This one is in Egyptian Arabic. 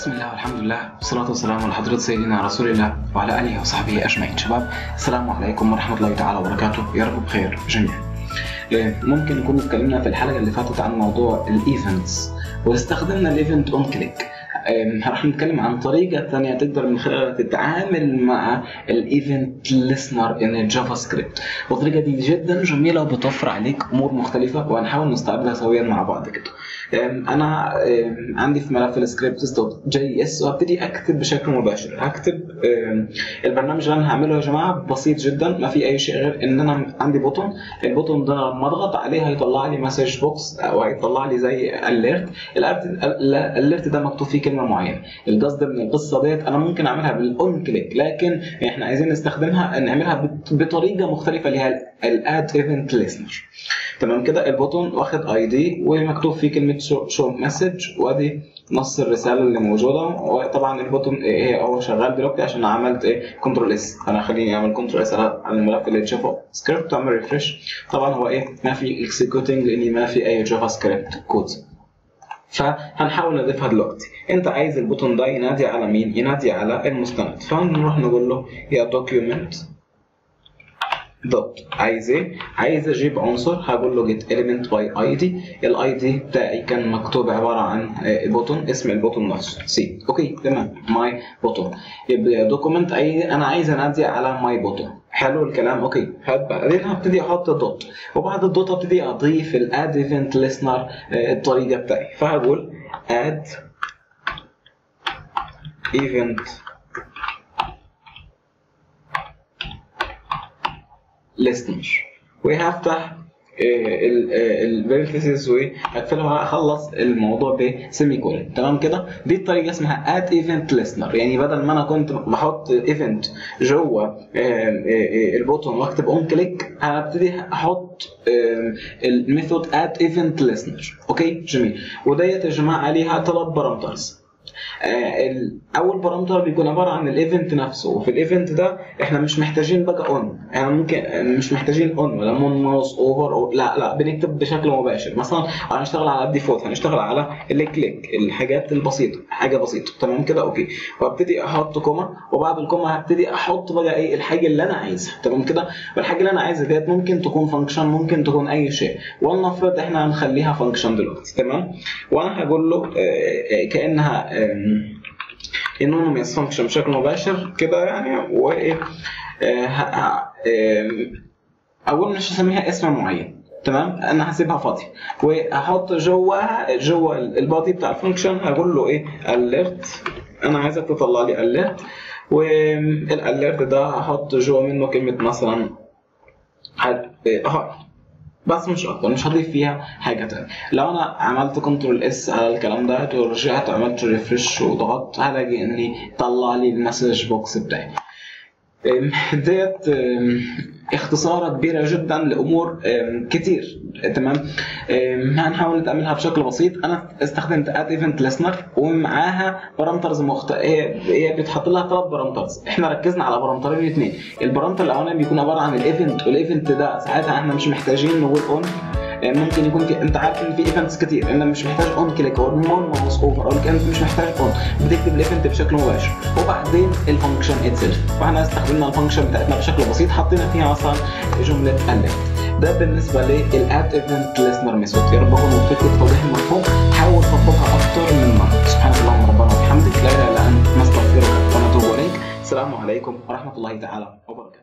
بسم الله والحمد لله والصلاة والسلام على حضرة سيدنا رسول الله وعلى آله وصحبه أجمعين شباب السلام عليكم ورحمة الله تعالى وبركاته يا رب بخير جميعا إيه، ممكن نكون اتكلمنا في الحلقة اللي فاتت عن موضوع الايفنتس واستخدمنا الايفنت اون كليك راح نتكلم عن طريقة ثانية تقدر من خلالها تتعامل مع الايفنت listener ان جافا سكريبت والطريقة دي جدا جميلة وبتوفر عليك امور مختلفة وهنحاول نستعرضها سويا مع بعض كده أم، انا أم، عندي في ملف السكريبتس دوت جي اس وابتدي اكتب بشكل مباشر هكتب أم، البرنامج اللي انا هعمله يا جماعه بسيط جدا ما في اي شيء غير ان انا عندي بوتون البوتون ده لما اضغط عليه هيطلع لي مسج بوكس او هيطلع لي زي اليرت الاليرت ده مكتوب فيه كلمه معينه القصد من القصه ديت انا ممكن اعملها بالاون كليك لكن احنا عايزين نستخدمها نعملها بت- بطريقه مختلفه اللي هي الاد ايفنت ليسنر تمام كده البوتون واخد اي دي ومكتوب فيه كلمه شو مسج وادي نص الرساله اللي موجوده وطبعا البوتون ايه هو شغال دلوقتي عشان عملت ايه كنترول اس انا خليني اعمل كنترول اس على الملف اللي تشوفه سكريبت واعمل ريفرش طبعا هو ايه ما في اكسكيوتنج لاني ما في اي جافا سكريبت كود فهنحاول نضيفها دلوقتي انت عايز البوتون ده ينادي على مين ينادي على المستند فهنروح نقول له يا دوكيومنت دوت عايز ايه؟ عايز اجيب عنصر هقول له جيت element by id الاي دي بتاعي كان مكتوب عباره عن بوتون اسم البوتون نفسه سي اوكي تمام ماي بوتون يبقى دوكيمنت اي انا عايز انادي على ماي بوتون حلو الكلام اوكي بعدين هبتدي احط دوت وبعد الدوت هبتدي اضيف الاد ايفنت listener الطريقه بتاعي فهقول اد ايفنت listener وهفتح الفيرتيسز وهقفلها وهخلص الموضوع بسيمي كولن تمام كده دي الطريقه اسمها اد ايفنت listener يعني بدل ما انا كنت بحط ايفنت جوه آه، آه، البوتون واكتب اون كليك هبتدي احط الميثود اد ايفنت listener اوكي جميل وديت يا جماعه عليها ثلاث بارامترز آه، ال- اول بارامتر بيكون عباره عن الايفنت نفسه وفي الايفنت ده احنا مش محتاجين بقى اون يعني ممكن مش محتاجين اون ولا مون ماوس اوفر أو لا لا بنكتب بشكل مباشر مثلا هنشتغل على الديفولت هنشتغل على الكليك الحاجات البسيطه حاجه بسيطه تمام كده اوكي وابتدي احط كوما وبعد الكوما هبتدي احط بقى ايه الحاجه اللي انا عايزها تمام كده والحاجه اللي انا عايزها ديت ممكن تكون فانكشن ممكن تكون اي شيء ولنفرض احنا هنخليها فانكشن دلوقتي تمام وانا هقول له آه، آه، كانها انونيمس فانكشن بشكل مباشر كده يعني وايه آه، ه- ه- آم، اول مش هسميها اسم معين تمام انا هسيبها فاضيه وهحط جواها جوا البادي بتاع الفانكشن هقول له ايه alert انا عايزك تطلع لي alert والاليرت ده هحط جوا منه كلمه مثلا هاي بس مش اكتر مش هضيف فيها حاجه تانية لو انا عملت كنترول اس على الكلام ده ورجعت عملت ريفرش وضغطت هلاقي اني طلع لي المسج بوكس بتاعي أم، ديت أم، اختصارة كبيرة جدا لأمور أم، كتير تمام أم، هنحاول نتعملها بشكل بسيط أنا استخدمت اد ايفنت listener ومعاها بارامترز مخت... هي هي بيتحط لها ثلاث بارامترز احنا ركزنا على بارامترين اثنين البارامتر الأولاني بيكون عبارة عن الايفنت والايفنت ده ساعتها احنا مش محتاجين نقول اون ممكن يكون في انت عارف ان في ايفنتس كتير انت مش محتاج اون كليك او مون ماوس اوفر او انت مش محتاج اون بتكتب الايفنت بشكل مباشر وبعدين الفانكشن اتسلف فاحنا استخدمنا الفانكشن بتاعتنا بشكل بسيط حطينا فيها مثلا جمله alert ده بالنسبه للاد ايفنت listener ميثود يا رب اكون وفقت في توضيح المفهوم حاول تطبقها اكتر من مره سبحانك اللهم ربنا وبحمدك لا اله الا انت نستغفرك ونتوب اليك السلام عليكم ورحمه الله تعالى وبركاته